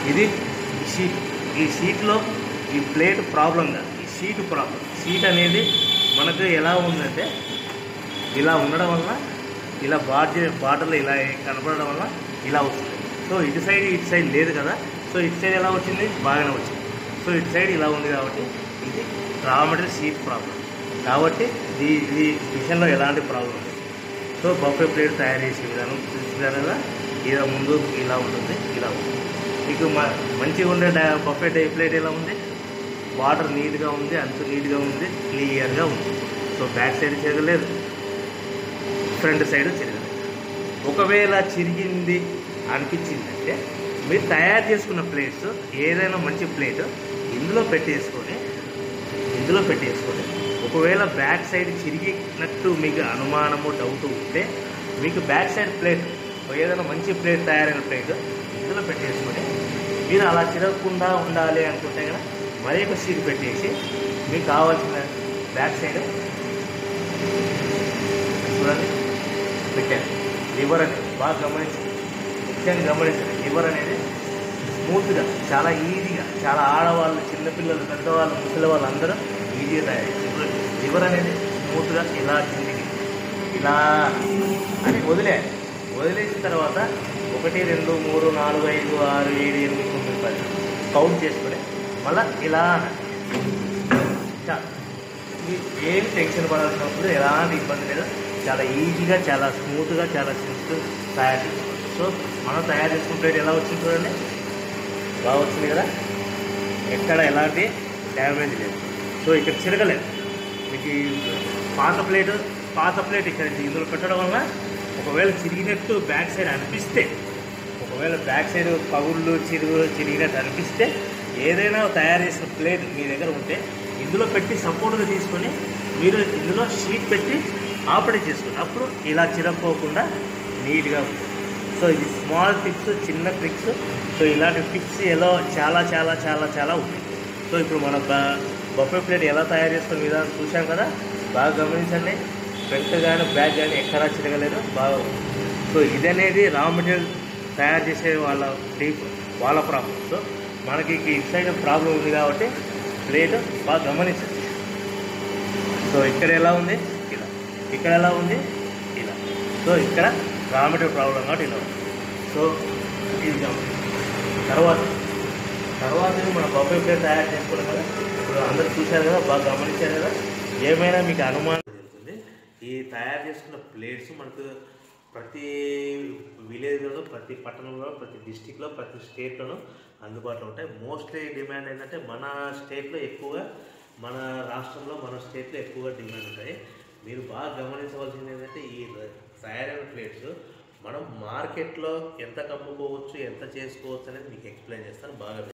ఇది షీట్ ఈ షీట్లో ఈ ప్లేట్ ప్రాబ్లం కాదు ఈ షీట్ ప్రాబ్లం షీట్ అనేది మనకు ఎలా ఉందంటే ఇలా ఉండడం వల్ల ఇలా బాటి బాటలు ఇలా కనపడడం వల్ల ఇలా వస్తుంది సో ఇటు సైడ్ ఇటు సైడ్ లేదు కదా సో ఇటు సైడ్ ఎలా వచ్చింది బాగానే వచ్చింది సో ఇటు సైడ్ ఇలా ఉంది కాబట్టి ఇది రా మెటీరియల్ షీట్ ప్రాబ్లం కాబట్టి ఈ ఈ విషయంలో ఎలాంటి ప్రాబ్లం లేదు సో బఫే ప్లేట్ తయారు చేసే విధానం చూసిన కదా ఇలా ముందు ఇలా ఉంటుంది ఇలా ఉంటుంది మీకు మ- మంచిగా ఉండే డా బఫే డై ప్లేట్ ఎలా ఉంది వాటర్ నీట్గా ఉంది అంత నీట్గా ఉంది క్లియర్గా ఉంది సో బ్యాక్ సైడ్ తిరగలేదు ఫ్రంట్ సైడ్ తిరగలేదు ఒకవేళ చిరిగింది అనిపించిందంటే మీరు తయారు చేసుకున్న ప్లేట్స్ ఏదైనా మంచి ప్లేట్ ఇందులో పెట్టేసుకొని ఇందులో పెట్టేసుకొని ఒకవేళ బ్యాక్ సైడ్ చిరిగినట్టు మీకు అనుమానము డౌట్ ఉంటే మీకు బ్యాక్ సైడ్ ప్లేట్ ఏదైనా మంచి ప్లేట్ తయారైన ప్లేట్ ఇందులో పెట్టేసుకొని మీరు అలా చిరగకుండా ఉండాలి అనుకుంటే కదా మరి ఒక సీట్ పెట్టేసి మీకు కావాల్సిన బ్యాక్ సైడ్ చూడండి పెట్టాను లివర్ అనేది బాగా గమనించండి ముఖ్యంగా గమనించండి లివర్ అనేది స్మూత్గా చాలా ఈజీగా చాలా ఆడవాళ్ళు చిన్నపిల్లలు పెద్దవాళ్ళు ముసలి వాళ్ళు అందరూ ఈజీగా తయారు చేస్తారు లివర్ అనేది స్మూత్గా ఇలా కిందికి ఇలా అని వదిలే వదిలేసిన తర్వాత ఒకటి రెండు మూడు నాలుగు ఐదు ఆరు ఏడు ఎనిమిది తొమ్మిది పది కౌంట్ చేసుకొని మళ్ళీ ఇలా అనాలి. చాలు మీ- ఏం టెన్షన్ పడాల్సిన అవసరం లేదు ఎలాంటి ఇబ్బంది లేదు చాలా ఈజీగా చాలా స్మూత్గా చాలా సింపుల్ తయారు చేసుకోవచ్చు సో మనం తయారు చేసుకున్న ప్లేట్ ఎలా వచ్చింది చూడండి బాగా వచ్చింది కదా ఎక్కడ ఎలాంటి డ్యామేజ్ లేదు సో ఇక్కడ చిరగలేదు మీకు ఈ పాత ప్లేట్ పాత ప్లేట్ ఇక్కడ ఇందులో పెట్టడం వల్ల ఒకవేళ చిరిగినట్టు బ్యాక్ సైడ్ అనిపిస్తే ఒకవేళ బ్యాక్ సైడ్ పగుళ్ళు చిరుగు చిరిగినట్టు అనిపిస్తే ఏదైనా తయారు చేసిన ప్లేట్ మీ దగ్గర ఉంటే ఇందులో పెట్టి సపోర్ట్గా తీసుకొని మీరు ఇందులో షీట్ పెట్టి ఆపరేట్ చేసుకోండి అప్పుడు ఇలా చిరక్కోకుండా నీట్గా ఉంటుంది సో ఇది స్మాల్ టిప్స్ చిన్న ట్రిక్స్ సో ఇలాంటి టిప్స్ ఎలా చాలా చాలా చాలా చాలా ఉంటాయి సో ఇప్పుడు మన బఫే ప్లేట్ ఎలా తయారు చేసుకునే విధానం చూసాం కదా బాగా గమనించండి ఫ్రంట్ కానీ బ్యాక్ కానీ ఎక్కడా చిరగలేదు బాగా ఉంది. సో ఇది అనేది రా మెటీరియల్ తయారు చేసే వాళ్ళ టీప్ వాళ్ళ ప్రాబ్లం సో మనకి ఇటు సైడ్ ప్రాబ్లం ఉంది కాబట్టి ప్లేట్ బాగా గమనించండి సో ఇక్కడ ఎలా ఉంది ఇలా ఇక్కడ ఎలా ఉంది ఇలా సో ఇక్కడ రా మెటీరియల్ ప్రాబ్లం కాబట్టి ఇలా ఉంది సో ఇది గమనించండి తర్వాత తర్వాత మన బొబ్బై ప్లేట్ తయారు చేసుకోవడం కదా ఇప్పుడు అందరూ చూశారు కదా బాగా గమనించారు కదా ఏమైనా మీకు అనుమానం జరుగుతుంది ఈ తయారు చేసుకున్న ప్లేట్స్ మనకు ప్రతి విలేజ్లో ప్రతి పట్టణంలో ప్రతి డిస్టిక్లో ప్రతి స్టేట్లోనూ అందుబాటులో ఉంటాయి మోస్ట్లీ డిమాండ్ ఏంటంటే మన స్టేట్లో ఎక్కువగా మన రాష్ట్రంలో మన స్టేట్లో ఎక్కువగా డిమాండ్ ఉంటాయి మీరు బాగా గమనించవలసింది ఏంటంటే ఈ తయారైన ప్లేట్స్ మనం మార్కెట్లో ఎంత కమ్ముకోవచ్చు ఎంత చేసుకోవచ్చు అనేది మీకు ఎక్స్ప్లెయిన్ చేస్తాను బాగా